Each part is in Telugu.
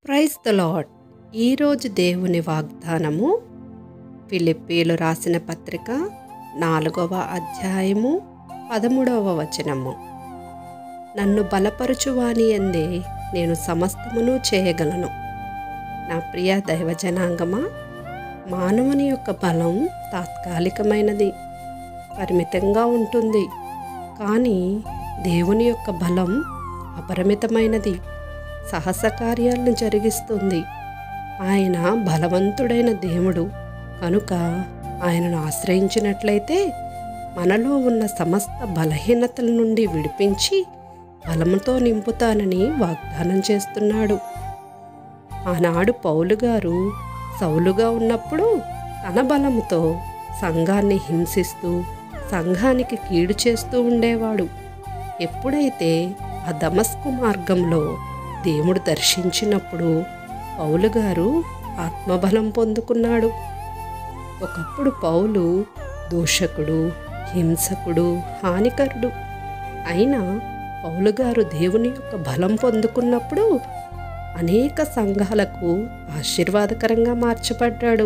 ప్రైజ్ ద లాడ్ ఈరోజు దేవుని వాగ్దానము ఫిలిప్పీలు రాసిన పత్రిక నాలుగవ అధ్యాయము పదమూడవ వచనము నన్ను బలపరుచువాని ఎందే నేను సమస్తమును చేయగలను నా ప్రియ దైవజనాంగమా మానవుని యొక్క బలం తాత్కాలికమైనది పరిమితంగా ఉంటుంది కానీ దేవుని యొక్క బలం అపరిమితమైనది సాహస కార్యాలను జరిగిస్తుంది ఆయన బలవంతుడైన దేవుడు కనుక ఆయనను ఆశ్రయించినట్లయితే మనలో ఉన్న సమస్త బలహీనతల నుండి విడిపించి బలముతో నింపుతానని వాగ్దానం చేస్తున్నాడు ఆనాడు పౌలు గారు సౌలుగా ఉన్నప్పుడు తన బలముతో సంఘాన్ని హింసిస్తూ సంఘానికి కీడు చేస్తూ ఉండేవాడు ఎప్పుడైతే ఆ దమస్కు మార్గంలో దేవుడు దర్శించినప్పుడు పౌలు గారు ఆత్మబలం పొందుకున్నాడు ఒకప్పుడు పౌలు దూషకుడు హింసకుడు హానికరుడు అయినా పౌలు గారు దేవుని యొక్క బలం పొందుకున్నప్పుడు అనేక సంఘాలకు ఆశీర్వాదకరంగా మార్చబడ్డాడు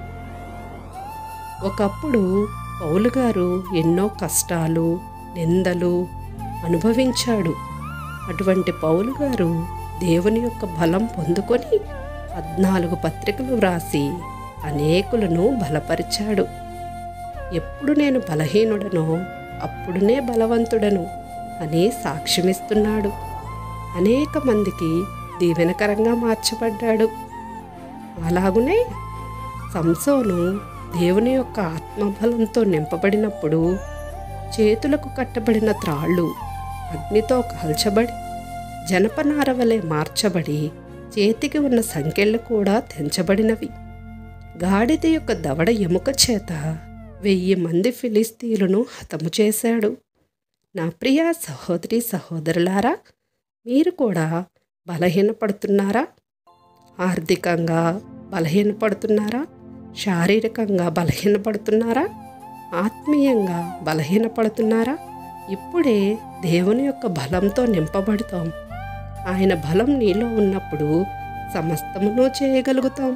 ఒకప్పుడు పౌలు గారు ఎన్నో కష్టాలు నిందలు అనుభవించాడు అటువంటి పౌలు గారు దేవుని యొక్క బలం పొందుకొని పద్నాలుగు పత్రికలు వ్రాసి అనేకులను బలపరిచాడు ఎప్పుడు నేను బలహీనుడనో అప్పుడునే బలవంతుడను అని సాక్ష్యమిస్తున్నాడు అనేక మందికి దీవెనకరంగా మార్చబడ్డాడు అలాగునే సంసోను దేవుని యొక్క ఆత్మబలంతో నింపబడినప్పుడు చేతులకు కట్టబడిన త్రాళ్ళు అగ్నితో కాల్చబడి జనపనార వలె మార్చబడి చేతికి ఉన్న సంకెళ్ళు కూడా తెంచబడినవి గాడిద యొక్క దవడ ఎముక చేత వెయ్యి మంది ఫిలిస్తీన్లను హతము చేశాడు నా ప్రియ సహోదరి సహోదరులారా మీరు కూడా బలహీనపడుతున్నారా ఆర్థికంగా బలహీనపడుతున్నారా శారీరకంగా బలహీనపడుతున్నారా ఆత్మీయంగా బలహీనపడుతున్నారా ఇప్పుడే దేవుని యొక్క బలంతో నింపబడతాం ఆయన బలం నీలో ఉన్నప్పుడు సమస్తమును చేయగలుగుతాం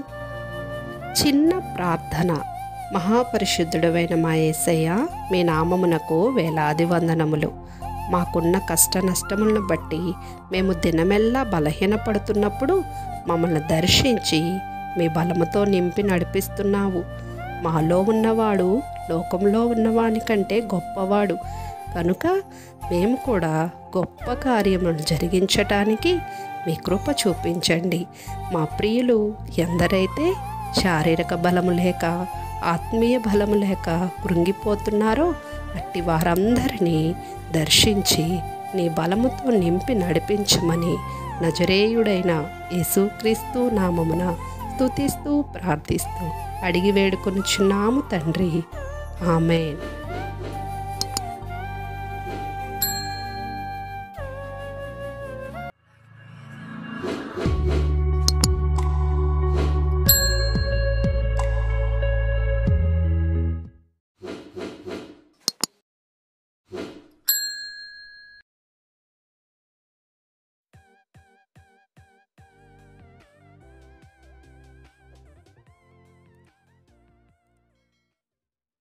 చిన్న ప్రార్థన మహాపరిశుద్ధుడమైన మా యేసయ్య మీ నామమునకు వేలాది వందనములు మాకున్న కష్ట నష్టములను బట్టి మేము దినమెల్లా బలహీనపడుతున్నప్పుడు మమ్మల్ని దర్శించి మీ బలముతో నింపి నడిపిస్తున్నావు మాలో ఉన్నవాడు లోకంలో ఉన్నవాని కంటే గొప్పవాడు కనుక మేము కూడా గొప్ప కార్యములు జరిగించటానికి మీ కృప చూపించండి మా ప్రియులు ఎందరైతే శారీరక బలము లేక ఆత్మీయ బలము లేక కృంగిపోతున్నారో అట్టి వారందరినీ దర్శించి నీ బలముతో నింపి నడిపించమని నజరేయుడైన యేసుక్రీస్తు నామమున స్తుతిస్తూ ప్రార్థిస్తూ అడిగి వేడుకొనుచున్నాము తండ్రి ఆమెన్